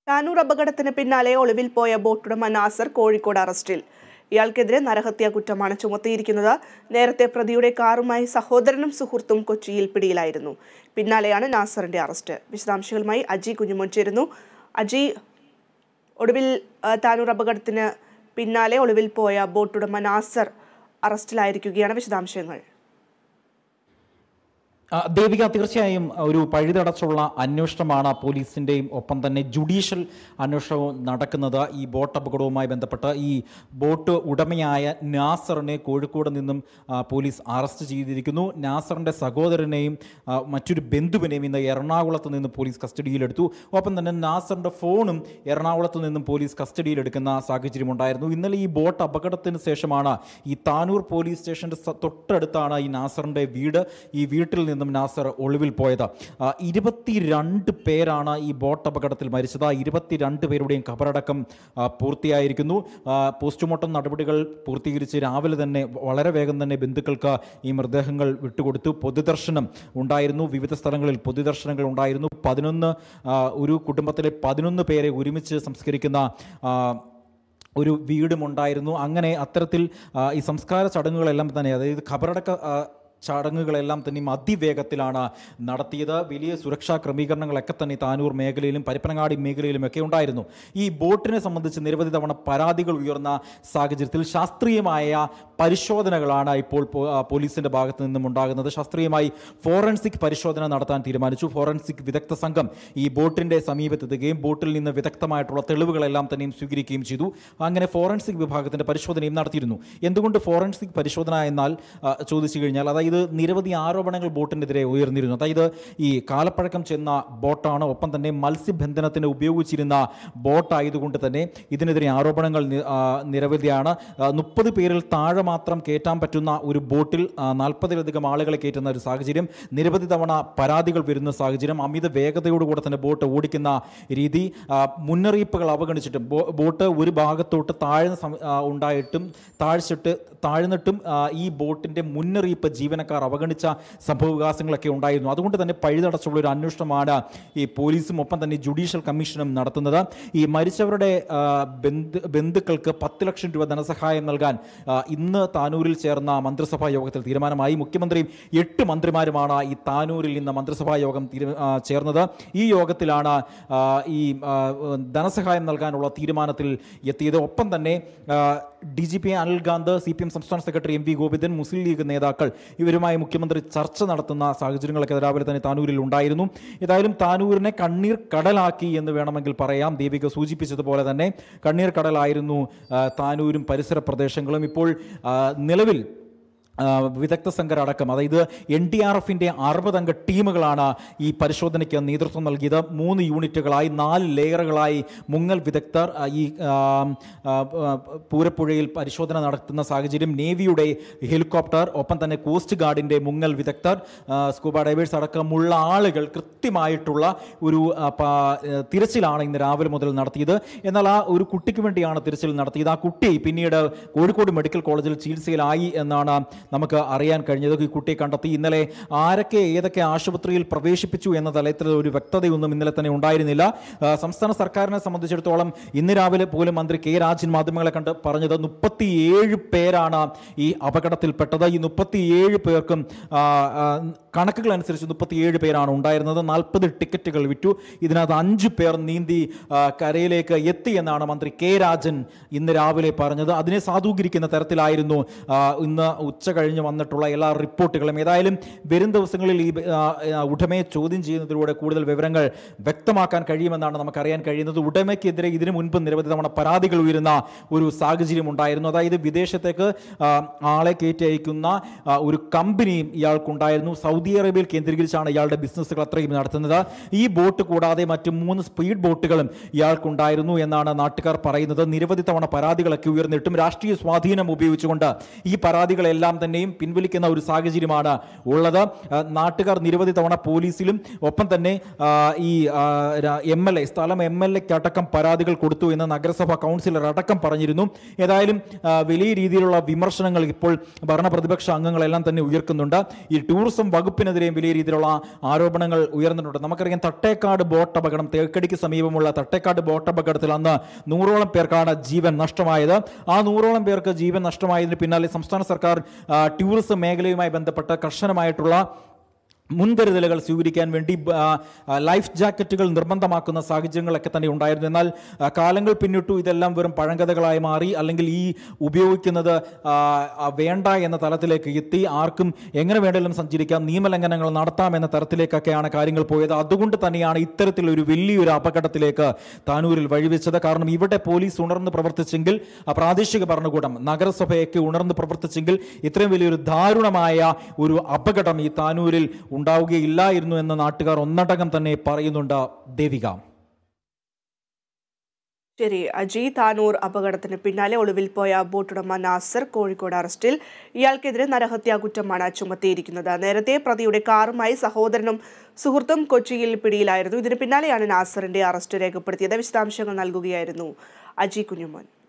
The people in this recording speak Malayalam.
താനൂർ അപകടത്തിന് പിന്നാലെ ഒളിവിൽ പോയ ബോട്ടുടമ നാസർ കോഴിക്കോട് അറസ്റ്റിൽ ഇയാൾക്കെതിരെ നരഹത്യാ കുറ്റമാണ് ചുമത്തിയിരിക്കുന്നത് നേരത്തെ പ്രതിയുടെ കാറുമായി സഹോദരനും സുഹൃത്തും കൊച്ചിയിൽ പിടിയിലായിരുന്നു പിന്നാലെയാണ് നാസറിന്റെ അറസ്റ്റ് വിശദാംശങ്ങളുമായി അജി കുഞ്ഞുമോൻ ചേരുന്നു അജി ഒടുവിൽ ആ, താനൂർ അപകടത്തിന് പിന്നാലെ ഒളിവിൽ പോയ ബോട്ടുടമ നാസർ അറസ്റ്റിലായിരിക്കുകയാണ് വിശദാംശങ്ങൾ ആ, ദേവിക തീർച്ചയായും ഒരു പഴുതടച്ചുള്ള അന്വേഷണമാണ് പോലീസിന്റെയും ഒപ്പം തന്നെ ജുഡീഷ്യൽ അന്വേഷണവും നടക്കുന്നത് ഈ ബോട്ട് അപകടവുമായി ബന്ധപ്പെട്ട് ഈ ബോട്ട് ഉടമയായ നാസറിനെ കോഴിക്കോട് നിന്നും ആ, പോലീസ് അറസ്റ്റ് ചെയ്തിരിക്കുന്നു നാസറിന്റെ സഹോദരനെയും ആ, മറ്റൊരു ബന്ധുവിനെയും ഇന്ന് എറണാകുളത്ത് നിന്ന് പോലീസ് കസ്റ്റഡിയിലെടുത്തു ഒപ്പം തന്നെ നാസറിന്റെ ഫോണും എറണാകുളത്ത് നിന്നും പോലീസ് കസ്റ്റഡിയിലെടുക്കുന്ന സാഹചര്യം ഉണ്ടായിരുന്നു ഇന്നലെ ഈ ബോട്ട് അപകടത്തിന് ശേഷമാണ് ഈ താനൂർ പോലീസ് സ്റ്റേഷന്റെ സ- തൊട്ടടുത്താണ് ഈ നാസറിന്റെ വീട് ഈ വീട്ടിൽ നിന്നും നാസർ ഒളിവിൽ പോയത് ആ, ഇരുപത്തിരണ്ട് പേരാണ് ഈ ബോട്ട് അപകടത്തിൽ മരിച്ചത് ആ ഇരുപത്തിരണ്ട് പേരുടെയും ഖബറടക്കം ആ, പൂർത്തിയായിരിക്കുന്നു ആ, പോസ്റ്റ്മോർട്ടം നടപടികൾ പൂർത്തീകരിച്ച് രാവിലെ തന്നെ വളരെ വേഗം തന്നെ ബന്ധുക്കൾക്ക് ഈ മൃതദേഹങ്ങൾ വിട്ടുകൊടുത്തു പൊതുദർശനം ഉണ്ടായിരുന്നു വിവിധ സ്ഥലങ്ങളിൽ പൊതുദർശനങ്ങൾ ഉണ്ടായിരുന്നു പതിനൊന്ന് ആ, ഒരു കുടുംബത്തിലെ പതിനൊന്ന് പേരെ ഒരുമിച്ച് സംസ്കരിക്കുന്ന ആ, ഒരു വീടുമുണ്ടായിരുന്നു അങ്ങനെ അത്തരത്തിൽ ആ, ഈ സംസ്കാര ചടങ്ങുകളെല്ലാം തന്നെ അതായത് ഖബറടക്ക ആ, ചടങ്ങുകളെല്ലാം തന്നെ അതിവേഗത്തിലാണ് നടത്തിയത് വലിയ സുരക്ഷാ ക്രമീകരണങ്ങളൊക്കെ തന്നെ താനൂർ മേഖലയിലും പരപ്പനങ്ങാടി മേഖലയിലും ഒക്കെ ഉണ്ടായിരുന്നു ഈ ബോട്ടിനെ സംബന്ധിച്ച് നിരവധി തവണ പരാതികൾ ഉയർന്ന സാഹചര്യത്തിൽ ശാസ്ത്രീയമായ പരിശോധനകളാണ് ഇപ്പോൾ പോ- ആ, പോലീസിന്റെ ഭാഗത്ത് നിന്നും ഉണ്ടാകുന്നത് ശാസ്ത്രീയമായി ഫോറൻസിക് പരിശോധന നടത്താൻ തീരുമാനിച്ചു ഫോറൻസിക് വിദഗ്ധ സംഘം ഈ ബോട്ടിന്റെ സമീപത്തെത്തുകയും ബോട്ടിൽ നിന്ന് വിദഗ്ധമായിട്ടുള്ള തെളിവുകളെല്ലാം തന്നെയും സ്വീകരിക്കുകയും ചെയ്തു അങ്ങനെ ഫോറൻസിക് വിഭാഗത്തിന്റെ പരിശോധനയും നടത്തിയിരുന്നു എന്തുകൊണ്ട് ഫോറൻസിക് പരിശോധന എന്നാൽ ആ, ചോദിച്ചു കഴിഞ്ഞാൽ അതായത് നിരവധി ആരോപണങ്ങൾ ബോട്ടിനെതിരെ ഉയർന്നിരുന്നു അതായത് ഈ കാലപ്പഴക്കം ചെന്ന ബോട്ടാണ് ഒപ്പം തന്നെ മത്സ്യബന്ധനത്തിന് ഉപയോഗിച്ചിരുന്ന ബോട്ടായതുകൊണ്ട് തന്നെ ഇതിനെതിരെ ആരോപണങ്ങൾ നി- ആ, നിരവധിയാണ് മുപ്പത് പേരിൽ താഴെ മാത്രം കയറ്റാൻ പറ്റുന്ന ഒരു ബോട്ടിൽ നാൽപ്പതിലധികം ആളുകളെ കയറ്റുന്ന ഒരു സാഹചര്യം നിരവധി തവണ പരാതികൾ വരുന്ന സാഹചര്യം അമിത വേഗതയോടുകൂടെ തന്നെ ബോട്ട് ഓടിക്കുന്ന രീതി ആ, മുന്നറിയിപ്പുകൾ അവഗണിച്ചിട്ടും ബോ- ബോട്ട് ഒരു ഭാഗത്തോട്ട് താഴ്ന്ന സം- ആ, ഉണ്ടായിട്ടും താഴ്ചിട്ട് താഴ്ന്നിട്ടും ആ, ഈ ബോട്ടിന്റെ മുന്നറിയിപ്പ് ജീവനക്കാർ അവഗണിച്ച സംഭവവികാസങ്ങളൊക്കെ ഉണ്ടായിരുന്നു അതുകൊണ്ട് തന്നെ പഴുതടച്ചുള്ള ഒരു അന്വേഷണമാണ് ഈ പോലീസും ഒപ്പം തന്നെ ജുഡീഷ്യൽ കമ്മീഷനും നടത്തുന്നത് ഈ മരിച്ചവരുടെ ആ, ബന്ധു ബന്ധുക്കൾക്ക് പത്ത് ലക്ഷം രൂപ ധനസഹായം നൽകാൻ ആ, ഇന്ന് താനൂരിൽ ചേർന്ന മന്ത്രിസഭാ യോഗത്തിൽ തീരുമാനമായി മുഖ്യമന്ത്രിയും എട്ട് മന്ത്രിമാരുമാണ് ഈ താനൂരിൽ ഇന്ന് മന്ത്രിസഭാ യോഗം തീരു- ആ, ചേർന്നത് ഈ യോഗത്തിലാണ് ആ, ഈ ആ, ധനസഹായം നൽകാനുള്ള തീരുമാനത്തിൽ എത്തിയത് ഒപ്പം തന്നെ D G P Anilkant C P M സംസ്ഥാന secretary M V Govindan Muslim League നേതാക്കൾ ഇവരുമായി മുഖ്യമന്ത്രി ചർച്ച നടത്തുന്ന സാഹചര്യങ്ങളൊക്കെ രാവിലെ തന്നെ താനൂരിൽ ഉണ്ടായിരുന്നു ഏതായാലും താനൂരിനെ കണ്ണീർ കടലാക്കി എന്ന് വേണമെങ്കിൽ പറയാം ദേവിക സൂചിപ്പിച്ചതുപോലെ തന്നെ കണ്ണീർ കടലായിരുന്നു ആ, താനൂരും പരിസര പ്രദേശങ്ങളും ഇപ്പോൾ ആ, നിലവിൽ ആ, വിദഗ്ധ സംഘരടക്കം അതായത് എൻ ഡി ആർ എഫിൻ്റെ അറുപതംഗ ടീമുകളാണ് ഈ പരിശോധനയ്ക്ക് നേതൃത്വം നൽകിയത് മൂന്ന് യൂണിറ്റുകളായി നാല് ലെയറുകളായി മുങ്ങൽ വിദഗ്ധർ ആ, ഈ ആ, ആ, ആ, പൂരപ്പുഴയിൽ പരിശോധന നടത്തുന്ന സാഹചര്യം നേവിയുടെ ഹെലികോപ്റ്റർ ഒപ്പം തന്നെ കോസ്റ്റ് ഗാർഡിൻ്റെ മുങ്ങൽ വിദഗ്ധർ ആ, സ്കൂബ ഡൈവേഴ്സ് അടക്കമുള്ള ആളുകൾ കൃത്യമായിട്ടുള്ള ഒരു ആ, പ- ഏ, തിരച്ചിലാണ് ഇന്ന് രാവിലെ മുതൽ നടത്തിയത് എന്നാൽ ആ ഒരു കുട്ടിക്ക് വേണ്ടിയാണ് തിരച്ചിൽ നടത്തിയത് ആ കുട്ടി പിന്നീട് കോഴിക്കോട് മെഡിക്കൽ കോളേജിൽ ചികിത്സയിലായി എന്നാണ് നമുക്ക് അറിയാൻ കഴിഞ്ഞത് ഈ കുട്ടിയെ കണ്ടെത്തി ഇന്നലെ ആരൊക്കെ ഏതൊക്കെ ആശുപത്രിയിൽ പ്രവേശിപ്പിച്ചു എന്ന തലത്തിൽ ഒരു വ്യക്തതയൊന്നും ഇന്നലെ തന്നെ ഉണ്ടായിരുന്നില്ല ആ, സംസ്ഥാന സർക്കാരിനെ സംബന്ധിച്ചിടത്തോളം ഇന്ന് രാവിലെ പോലും മന്ത്രി കെ രാജൻ മാധ്യമങ്ങളെ കണ്ട് പറഞ്ഞത് മുപ്പത്തിയേഴ് പേരാണ് ഈ അപകടത്തിൽപ്പെട്ടത് ഈ മുപ്പത്തിയേഴ് പേർക്കും ആ, ആ, കണക്കുകൾ അനുസരിച്ച് മുപ്പത്തിയേഴ് പേരാണ് ഉണ്ടായിരുന്നത് നാൽപ്പത് ടിക്കറ്റുകൾ വിറ്റു ഇതിനകത്ത് അഞ്ച് പേർ നീന്തി ആ, കരയിലേക്ക് എത്തി എന്നാണ് മന്ത്രി കെ രാജൻ ഇന്ന് രാവിലെ പറഞ്ഞത് അതിനെ സാധൂകരിക്കുന്ന തരത്തിലായിരുന്നു ആ, ഇന്ന് ഉച്ച കഴിഞ്ഞ് വന്നിട്ടുള്ള എല്ലാ റിപ്പോർട്ടുകളും ഏതായാലും വരും ദിവസങ്ങളിൽ ഈ ആ, ആ, ഉടമയെ ചോദ്യം ചെയ്യുന്നതിലൂടെ കൂടുതൽ വിവരങ്ങൾ വ്യക്തമാക്കാൻ കഴിയുമെന്നാണ് നമുക്കറിയാൻ കഴിയുന്നത് ഉടമയ്ക്കെതിരെ ഇതിനു മുൻപ് നിരവധി തവണ പരാതികൾ ഉയരുന്ന ഒരു സാഹചര്യം ഉണ്ടായിരുന്നു അതായത് വിദേശത്തേക്ക് ആ, ആളെ കയറ്റി അയക്കുന്ന ആ, ഒരു കമ്പനിയും ഇയാൾക്കുണ്ടായിരുന്നു സൗദി അറേബ്യയിൽ കേന്ദ്രീകരിച്ചാണ് ഇയാളുടെ ബിസിനസ്സുകൾ അത്രയും നടത്തുന്നത് ഈ ബോട്ട് കൂടാതെ മറ്റ് മൂന്ന് സ്പീഡ് ബോട്ടുകളും ഇയാൾക്കുണ്ടായിരുന്നു എന്നാണ് നാട്ടുകാർ പറയുന്നത് നിരവധി തവണ പരാതികളൊക്കെ ഉയർന്നിട്ടും രാഷ്ട്രീയ സ്വാധീനം ഉപയോഗിച്ചുകൊണ്ട് ഈ പരാതികളെല്ലാം തന്നെയും പിൻവലിക്കുന്ന ഒരു സാഹചര്യമാണ് ഉള്ളത് ആ, നാട്ടുകാർ നിരവധി തവണ പോലീസിലും ഒപ്പം തന്നെ ആ, ഈ എം എൽ എ സ്ഥലം എം എൽ എക്ക് അടക്കം പരാതികൾ കൊടുത്തു എന്ന് നഗരസഭാ കൗൺസിലർ അടക്കം പറഞ്ഞിരുന്നു ഏതായാലും ആ, വലിയ രീതിയിലുള്ള വിമർശനങ്ങൾ ഇപ്പോൾ ഭരണ പ്രതിപക്ഷ അംഗങ്ങളെല്ലാം തന്നെ ഉയർക്കുന്നുണ്ട് ഈ ടൂറിസം വകുപ്പിനെതിരെയും വലിയ രീതിയിലുള്ള ആരോപണങ്ങൾ ഉയർന്നിട്ടുണ്ട് നമുക്കറിയാം തട്ടേക്കാട് ബോട്ട് അപകടം തേക്കടിക്ക് സമീപമുള്ള തട്ടേക്കാട് ബോട്ട് അപകടത്തിൽ അന്ന് നൂറോളം പേർക്കാണ് ജീവൻ നഷ്ടമായത് ആ നൂറോളം പേർക്ക് ജീവൻ നഷ്ടമായതിന് പിന്നാലെ സംസ്ഥാന സർക്കാർ ആ, ടൂറിസം മേഖലയുമായി ബന്ധപ്പെട്ട് കർശനമായിട്ടുള്ള മുൻകരുതലുകൾ സ്വീകരിക്കാൻ വേണ്ടി ആ, ആ, ലൈഫ് ജാക്കറ്റുകൾ നിർബന്ധമാക്കുന്ന സാഹചര്യങ്ങളൊക്കെ തന്നെ ഉണ്ടായിരുന്നു എന്നാൽ ആ, കാലങ്ങൾ പിന്നിട്ടു ഇതെല്ലാം വെറും പഴങ്കഥകളായി മാറി അല്ലെങ്കിൽ ഈ ഉപയോഗിക്കുന്നത് ആ, ആ, വേണ്ട എന്ന തലത്തിലേക്ക് എത്തി ആർക്കും എങ്ങനെ വേണമെങ്കിലും സഞ്ചരിക്കാം നിയമലംഘനങ്ങൾ നടത്താം എന്ന തരത്തിലേക്കൊക്കെയാണ് കാര്യങ്ങൾ പോയത് അതുകൊണ്ട് തന്നെയാണ് ഇത്തരത്തിലൊരു വലിയൊരു അപകടത്തിലേക്ക് താനൂരിൽ വഴിവെച്ചത് കാരണം ഇവിടെ പോലീസ് ഉണർന്ന് പ്രവർത്തിച്ചെങ്കിൽ ആ പ്രാദേശിക ഭരണകൂടം നഗരസഭയൊക്കെ ഉണർന്ന് പ്രവർത്തിച്ചെങ്കിൽ ഇത്രയും വലിയൊരു ദാരുണമായ ഒരു അപകടം ഈ താനൂരിൽ ഉണ്ടാവുകയില്ലായിരുന്നു എന്ന് നാട്ടുകാർ ഒന്നടങ്കം തന്നെ പറയുന്നുണ്ട് ദേവിക ശരി അജി താനൂർ അപകടത്തിന് പിന്നാലെ ഒളിവിൽ പോയ ബോട്ടുടമ നാസർ കോഴിക്കോട് അറസ്റ്റിൽ ഇയാൾക്കെതിരെ നരഹത്യാ കുറ്റമാണ് ചുമത്തിയിരിക്കുന്നത് നേരത്തെ പ്രതിയുടെ കാറുമായി സഹോദരനും സുഹൃത്തും കൊച്ചിയിൽ പിടിയിലായിരുന്നു ഇതിന് പിന്നാലെയാണ് നാസറിന്റെ അറസ്റ്റ് രേഖപ്പെടുത്തിയത് വിശദാംശങ്ങൾ നൽകുകയായിരുന്നു അജി കുഞ്ഞുമോൻ